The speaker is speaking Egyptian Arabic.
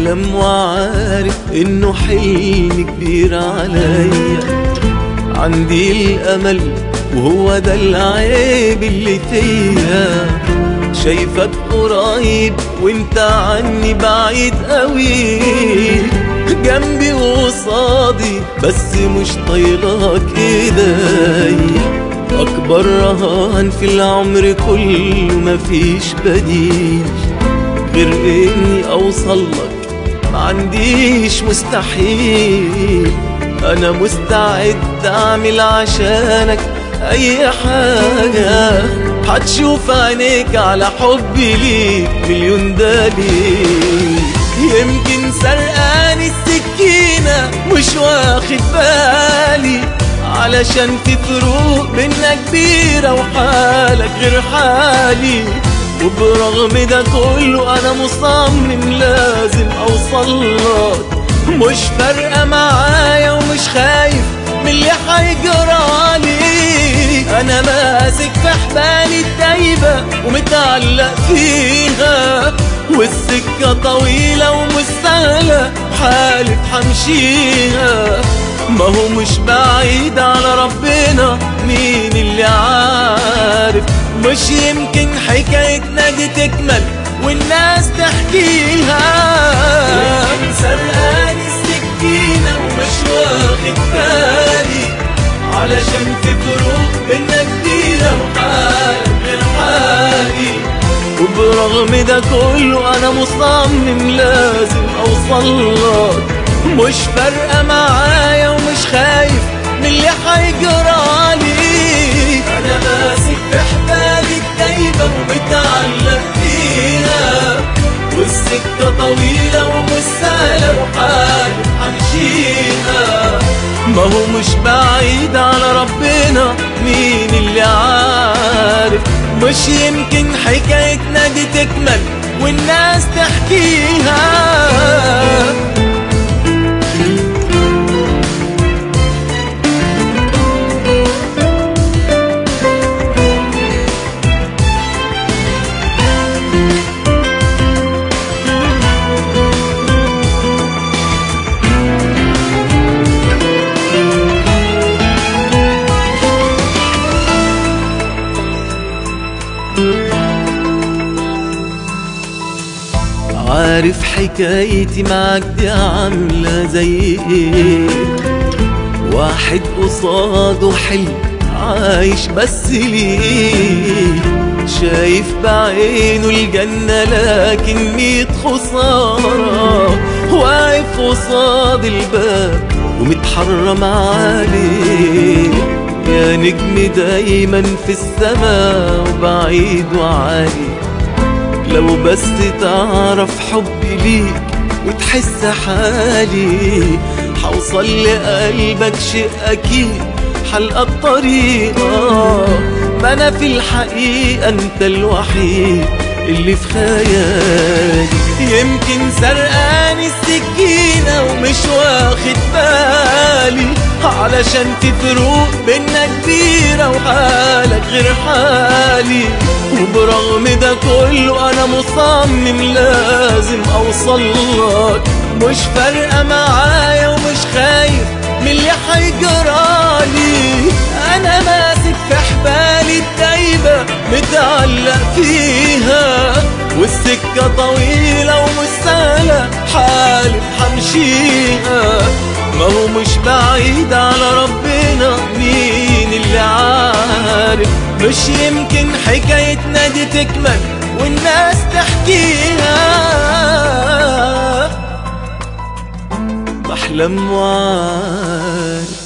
بحلم وعارف انه حلم كبير عليا عندي الامل وهو ده العيب اللي فيا شايفك قريب وانت عني بعيد قوي جنبي وقصادي بس مش طايلك ايديا اكبر رهان في العمر كله مفيش بديل غير اني اوصل لك ما عنديش مستحيل انا مستعد اعمل عشانك اي حاجة هتشوف عينيك على حبي ليك مليون دليل يمكن سرقاني السكينة مش واخد بالي علشان في فروق بينا كبيرة وحالك غير حالي وبرغم ده كله انا مصمم لازم اوصل لك مش فارقة معايا ومش خايف من اللي هيجرالي انا ماسك في حبالي الدايبة ومتعلق فيها والسكة طويلة ومش سهلة حالف حمشيها ما هو مش بعيد على ربنا مين اللي عارف مش يمكن حكايتنا دي تكمل والناس تحكيها يمكن سرقاني السكينة ومش واخد بالي علشان في فروق بينا كتيرة وحالك غير حالي وبرغم ده كله انا مصمم لازم اوصل لك مش فارقة معايا ومش خايف من اللي هيجرالي انا ماسك في حبالي الدايبة ومتعلق فيها والسكة طويلة ومش سهلة وحالف همشيها ما هو مش بعيد على ربنا مين اللي عارف مش يمكن حكايتنا دي تكمل والناس تحكيها عارف حكايتي معاك دي عاملة زي ايه واحد قصاده حلم عايش بس ليه شايف بعينه الجنة لكن ميت خسارة واقف قصاد الباب ومتحرم عليه يا نجم دايما في السماء وبعيد وعالي لو بس تعرف حبي ليك وتحس حالي حوصل لقلبك شيء اكيد حلقة الطريقة ما انا في الحقيقة انت الوحيد اللي في خيالي يمكن سرقاني السكينة ومش واخد بالي علشان في فروق بينا كبيرة وحالك غير حالي وبرغم ده كله انا مصمم لازم اوصل لك مش فارقة معايا ومش خايف من اللي هيجرالي انا ماسك في حبالي الدايبة متعلق فيها والسكة طويلة ومش سهلة حالف حمشيها ما هو مش بعيد على ربنا مين اللي عارف مش يمكن حكايتنا دي تكمل والناس تحكيها بحلم وعارف